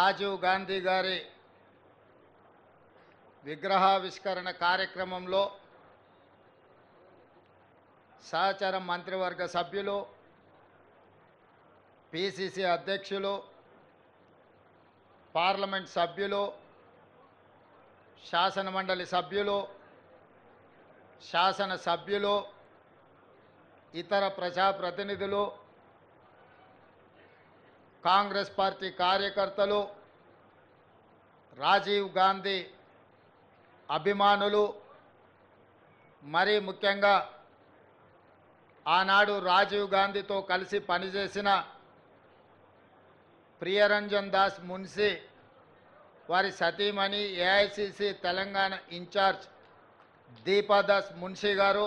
రాజీవ్ గాంధీ గారి విగ్రహావిష్కరణ కార్యక్రమంలో సహచర మంత్రివర్గ సభ్యులు పిసిసి అధ్యక్షులు పార్లమెంట్ సభ్యులు శాసనమండలి సభ్యులు శాసన సభ్యులు ఇతర ప్రజాప్రతినిధులు కాంగ్రెస్ పార్టీ కార్యకర్తలు రాజీవ్ గాంధీ అభిమానులు మరీ ముఖ్యంగా ఆనాడు రాజీవ్ గాంధీతో కలిసి పనిచేసిన ప్రియరంజన్ దాస్ మున్సి వారి సతీమణి AICC Telangana in charge Deepa Das Munshi garu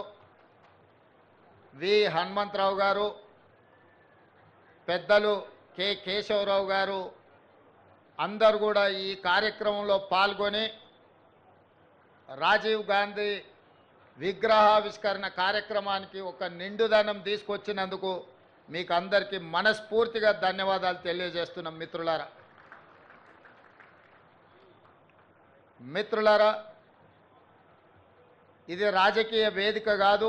V Hanumantharao గారు పెద్దలు కె కేశవరావు గారు అందరు కూడా ఈ కార్యక్రమంలో పాల్గొని రాజీవ్ గాంధీ విగ్రహావిష్కరణ కార్యక్రమానికి ఒక నిండుదనం తీసుకొచ్చినందుకు మీకు అందరికీ మనస్ఫూర్తిగా ధన్యవాదాలు తెలియజేస్తున్నాం మిత్రులారా మిత్రులారా ఇది రాజకీయ వేదిక కాదు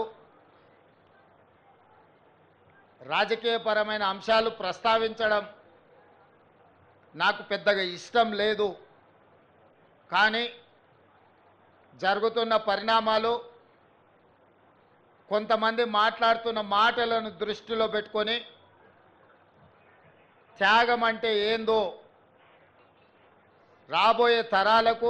రాజకీయపరమైన అంశాలు ప్రస్తావించడం నాకు పెద్దగా ఇష్టం లేదు కానీ జరుగుతున్న పరిణామాలు కొంతమంది మాట్లాడుతున్న మాటలను దృష్టిలో పెట్టుకొని త్యాగం అంటే ఏందో రాబోయే తరాలకు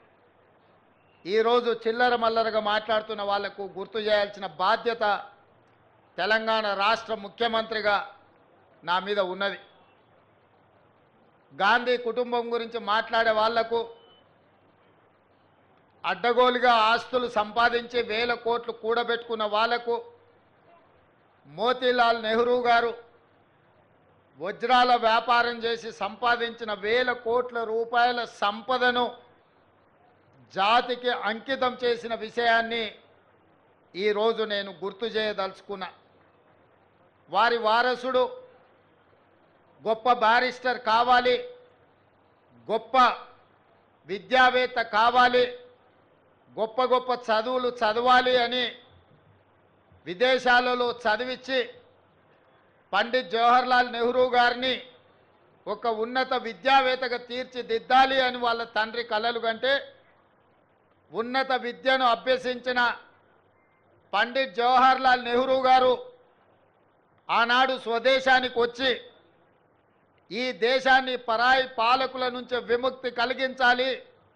ఈరోజు చిల్లర మల్లరగా మాట్లాడుతున్న వాళ్లకు గుర్తు చేయాల్సిన బాధ్యత తెలంగాణ రాష్ట్ర ముఖ్యమంత్రిగా నా మీద ఉన్నది గాంధీ కుటుంబం గురించి మాట్లాడే వాళ్లకు అడ్డగోలుగా ఆస్తులు సంపాదించి వేల కోట్లు కూడబెట్టుకున్న వాళ్లకు మోతీలాల్ నెహ్రూ గారు వజ్రాల వ్యాపారం చేసి సంపాదించిన వేల కోట్ల రూపాయల సంపదను జాతికి అంకితం చేసిన విషయాన్ని ఈరోజు నేను గుర్తు చేయదలుచుకున్నా వారి వారసుడు గొప్ప బారిస్టర్ కావాలి గొప్ప విద్యావేత్త కావాలి గొప్ప గొప్ప చదువులు చదవాలి అని విదేశాలలో చదివించి పండిత్ జవహర్లాల్ నెహ్రూ గారిని ఒక ఉన్నత విద్యావేత్తగా తీర్చిదిద్దాలి అని వాళ్ళ తండ్రి కలలు కంటే ఉన్నత విద్యను అభ్యసించిన పండిత్ జవహర్లాల్ నెహ్రూ గారు ఆనాడు స్వదేశానికి వచ్చి ఈ దేశాన్ని పరాయి పాలకుల నుంచి విముక్తి కలిగించాలి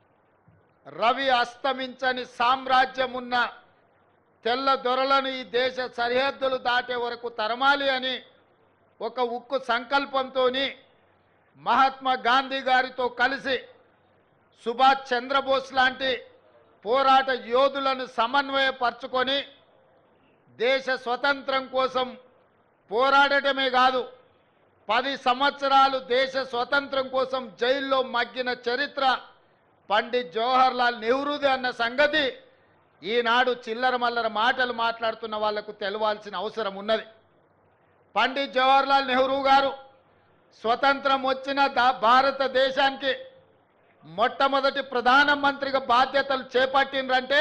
రవి అస్తమించని సామ్రాజ్యం ఉన్న తెల్ల దొరలను ఈ దేశ సరిహద్దులు దాటే వరకు తరమాలి అని ఒక ఉక్కు సంకల్పంతో మహాత్మా గాంధీ గారితో కలిసి సుభాష్ చంద్రబోస్ లాంటి పోరాట యోధులను సమన్వయపరుచుకొని దేశ స్వతంత్రం కోసం పోరాడటమే కాదు పది సంవత్సరాలు దేశ స్వతంత్రం కోసం జైల్లో మగ్గిన చరిత్ర పండిత్ జవహర్లాల్ నెహ్రూది అన్న సంగతి ఈనాడు చిల్లర మల్లర మాటలు మాట్లాడుతున్న వాళ్లకు తెలవాల్సిన అవసరం ఉన్నది పండిత్ జవహర్లాల్ నెహ్రూ గారు స్వతంత్రం వచ్చిన దా- భారతదేశానికి మొట్టమొదటి ప్రధానమంత్రిగా బాధ్యతలు చేపట్టిండ్రంటే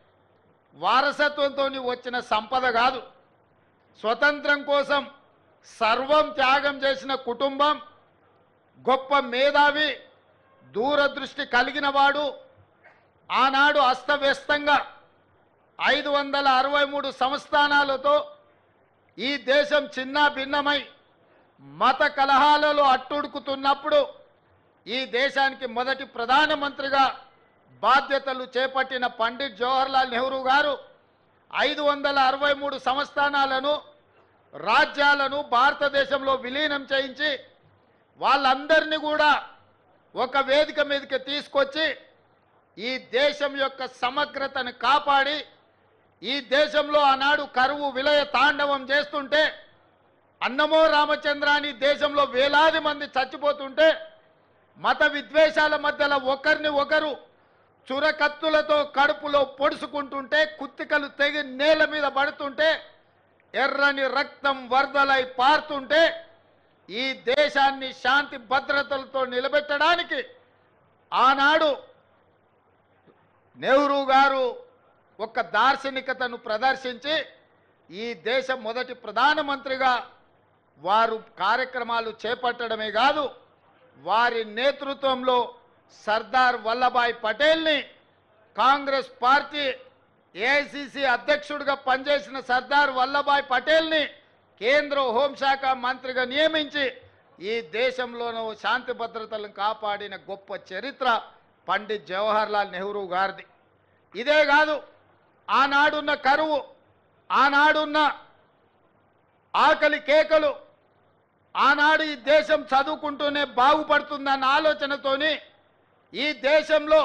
వారసత్వంతో వచ్చిన సంపద కాదు స్వతంత్రం కోసం సర్వం త్యాగం చేసిన కుటుంబం గొప్ప మేధావి దూరదృష్టి కలిగిన వాడు ఆనాడు అస్తవ్యస్తంగా ఐదు వందల అరవై మూడు సంస్థానాలతో ఈ దేశం చిన్న భిన్నమై మత కలహాలలో అట్టుడుకుతున్నప్పుడు ఈ దేశానికి మొదటి ప్రధానమంత్రిగా బాధ్యతలు చేపట్టిన పండిట్ జవహర్లాల్ నెహ్రూ గారు ఐదు వందల అరవై మూడు సంస్థానాలను రాజ్యాలను భారతదేశంలో విలీనం చేయించి వాళ్ళందరినీ కూడా ఒక వేదిక మీదకి తీసుకొచ్చి ఈ దేశం యొక్క సమగ్రతను కాపాడి ఈ దేశంలో ఆనాడు కరువు విలయ తాండవం చేస్తుంటే అన్నమో రామచంద్రాని దేశంలో వేలాది మంది చచ్చిపోతుంటే మత విద్వేషాల మధ్యలో ఒకరిని ఒకరు చురకత్తులతో కడుపులో పొడుచుకుంటుంటే కుత్తికలు తెగి నేల మీద పడుతుంటే ఎర్రని రక్తం వరదలై పారుతుంటే ఈ దేశాన్ని శాంతి భద్రతలతో నిలబెట్టడానికి ఆనాడు నెహ్రూ గారు ఒక దార్శనికతను ప్రదర్శించి ఈ దేశ మొదటి ప్రధానమంత్రిగా వారు కార్యక్రమాలు చేపట్టడమే కాదు వారి నేతృత్వంలో సర్దార్ వల్లభాయ్ పటేల్ని కాంగ్రెస్ పార్టీ ఏఐసిసి అధ్యక్షుడిగా పనిచేసిన సర్దార్ వల్లభాయ్ పటేల్ని కేంద్ర హోంశాఖ మంత్రిగా నియమించి ఈ దేశంలోనూ శాంతి భద్రతలను కాపాడిన గొప్ప చరిత్ర పండిత్ జవహర్లాల్ నెహ్రూ గారిది ఇదే కాదు ఆనాడున్న కరువు ఆనాడున్న ఆకలి కేకలు ఆనాడు ఈ దేశం చదువుకుంటూనే బాగుపడుతుందన్న ఆలోచనతోని ఈ దేశంలో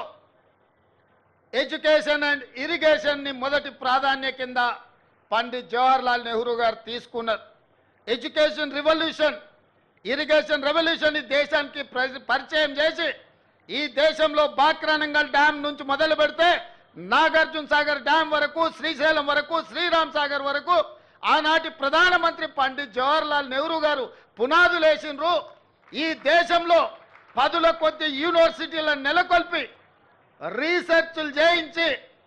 ఎడ్యుకేషన్ అండ్ ఇరిగేషన్ని మొదటి ప్రాధాన్య కింద పండిత్ జవహర్లాల్ నెహ్రూ గారు తీసుకున్నారు ఎడ్యుకేషన్ రివల్యూషన్ ఇరిగేషన్ రెవల్యూషన్ ఈ దేశానికి ప్ర- పరిచయం చేసి ఈ దేశంలో బాక్రానంగల్ డ్యామ్ నుంచి మొదలు పెడితే నాగార్జున సాగర్ డ్యామ్ వరకు శ్రీశైలం వరకు శ్రీరామ్ సాగర్ వరకు ఆనాటి ప్రధానమంత్రి పండిత్ జవహర్లాల్ నెహ్రూ గారు పునాదులు వేసిండ్రు ఈ దేశంలో పదుల కొద్ది యూనివర్సిటీలను నెలకొల్పి రీసెర్చ్లు చేయించి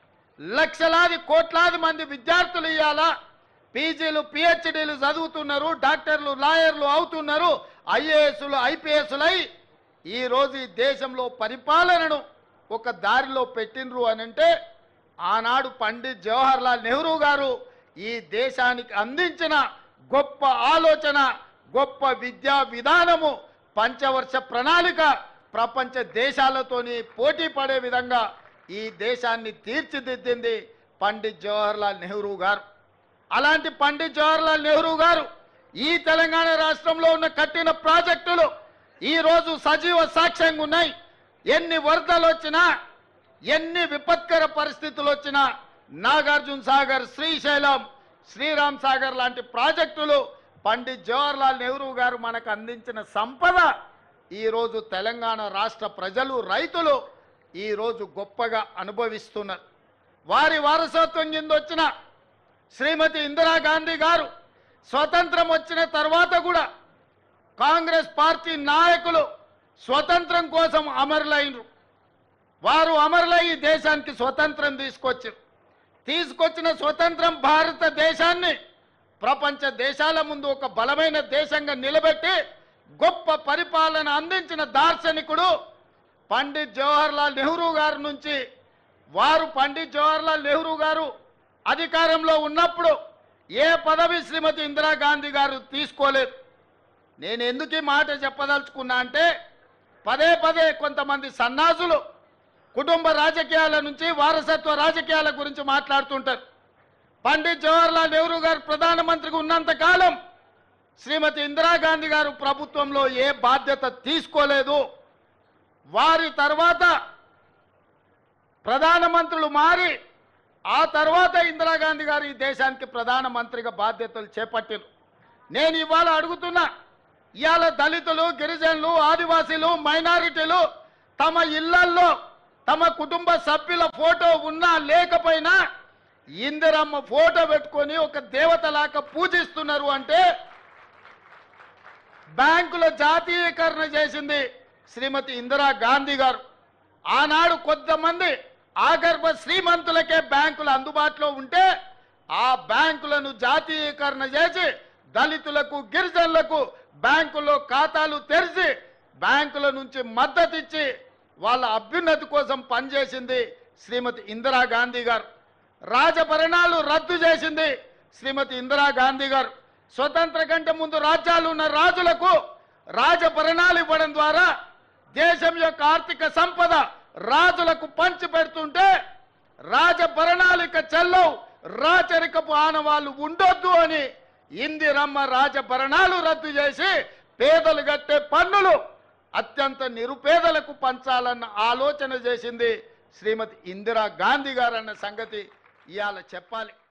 లక్షలాది కోట్లాది మంది విద్యార్థులు ఇవ్వాలా పీజీలు పిహెచ్డీలు చదువుతున్నారు డాక్టర్లు లాయర్లు అవుతున్నారు ఐఏఎస్లు ఐపీఎస్లై ఈరోజు ఈ దేశంలో పరిపాలనను ఒక దారిలో పెట్టినరు అని అంటే ఆనాడు పండిత్ జవహర్లాల్ నెహ్రూ గారు ఈ దేశానికి అందించిన గొప్ప ఆలోచన గొప్ప విద్యా విధానము పంచవర్ష ప్రణాళిక ప్రపంచ దేశాలతోని పోటీ పడే విధంగా ఈ దేశాన్ని తీర్చిదిద్దింది పండిత్ జవహర్లాల్ నెహ్రూ గారు అలాంటి పండిత్ జవహర్లాల్ నెహ్రూ గారు ఈ తెలంగాణ రాష్ట్రంలో ఉన్న కట్టిన ప్రాజెక్టులు ఈ రోజు సజీవ సాక్ష్యంగా ఉన్నాయి ఎన్ని వరదలు వచ్చినా ఎన్ని విపత్కర పరిస్థితులు వచ్చినా నాగార్జున సాగర్ శ్రీశైలం శ్రీరామ్ సాగర్ లాంటి ప్రాజెక్టులు పండిత్ జవహర్లాల్ నెహ్రూ గారు మనకు అందించిన సంపద ఈరోజు తెలంగాణ రాష్ట్ర ప్రజలు రైతులు ఈరోజు గొప్పగా అనుభవిస్తున్నారు వారి వారసత్వం కింద వచ్చిన శ్రీమతి ఇందిరాగాంధీ గారు స్వతంత్రం వచ్చిన తర్వాత కూడా కాంగ్రెస్ పార్టీ నాయకులు స్వతంత్రం కోసం అమరులైనరు వారు అమరులై ఈ దేశానికి స్వతంత్రం తీసుకొచ్చారు తీసుకొచ్చిన స్వతంత్రం భారతదేశాన్ని ప్రపంచ దేశాల ముందు ఒక బలమైన దేశంగా నిలబెట్టి గొప్ప పరిపాలన అందించిన దార్శనికుడు పండిత్ జవహర్లాల్ నెహ్రూ గారి నుంచి వారు పండిత్ జవహర్లాల్ నెహ్రూ గారు అధికారంలో ఉన్నప్పుడు ఏ పదవి శ్రీమతి ఇందిరాగాంధీ గారు తీసుకోలేదు నేను ఎందుకు ఈ మాట చెప్పదలుచుకున్నా అంటే పదే పదే కొంతమంది సన్నాసులు కుటుంబ రాజకీయాల నుంచి వారసత్వ రాజకీయాల గురించి మాట్లాడుతుంటారు పండిత్ జవహర్లాల్ నెహ్రూ గారు ప్రధానమంత్రిగా ఉన్నంత కాలం శ్రీమతి ఇందిరాగాంధీ గారు ప్రభుత్వంలో ఏ బాధ్యత తీసుకోలేదు వారి తర్వాత ప్రధానమంత్రులు మారి ఆ తర్వాత ఇందిరాగాంధీ గారు ఈ దేశానికి ప్రధానమంత్రిగా బాధ్యతలు చేపట్టారు నేను ఇవాళ అడుగుతున్నా ఇవాళ దళితులు గిరిజనులు ఆదివాసీలు మైనారిటీలు తమ ఇళ్లల్లో తమ కుటుంబ సభ్యుల ఫోటో ఉన్నా లేకపోయినా ఇందిరమ్మ ఫోటో పెట్టుకొని ఒక దేవతలాగా పూజిస్తున్నారు అంటే బ్యాంకుల జాతీయకరణ చేసింది శ్రీమతి ఇందిరా గాంధీ గారు ఆనాడు కొంతమంది ఆగర్భ శ్రీమంతులకే బ్యాంకులు అందుబాటులో ఉంటే ఆ బ్యాంకులను జాతీయకరణ చేసి దళితులకు గిరిజనులకు బ్యాంకుల్లో ఖాతాలు తెరిచి బ్యాంకుల నుంచి మద్దతు ఇచ్చి వాళ్ళ అభ్యున్నతి కోసం పనిచేసింది శ్రీమతి ఇందిరా గాంధీ గారు రాజభరణాలు రద్దు చేసింది శ్రీమతి ఇందిరా గాంధీ గారు స్వతంత్ర కంటే ముందు రాజ్యాలు ఉన్న రాజులకు రాజభరణాలు ఇవ్వడం ద్వారా దేశం యొక్క ఆర్థిక సంపద రాజులకు పంచి పెడుతుంటే రాజభరణాలు ఇక చెల్లవు రాచరికపు ఆనవాళ్ళు ఉండొద్దు అని ఇందిరమ్మ రాజభరణాలు రద్దు చేసి పేదలు కట్టే పన్నులు అత్యంత నిరుపేదలకు పంచాలన్న ఆలోచన చేసింది శ్రీమతి ఇందిరా గాంధీ గారు అన్న సంగతి ఇవాళ చెప్పాలి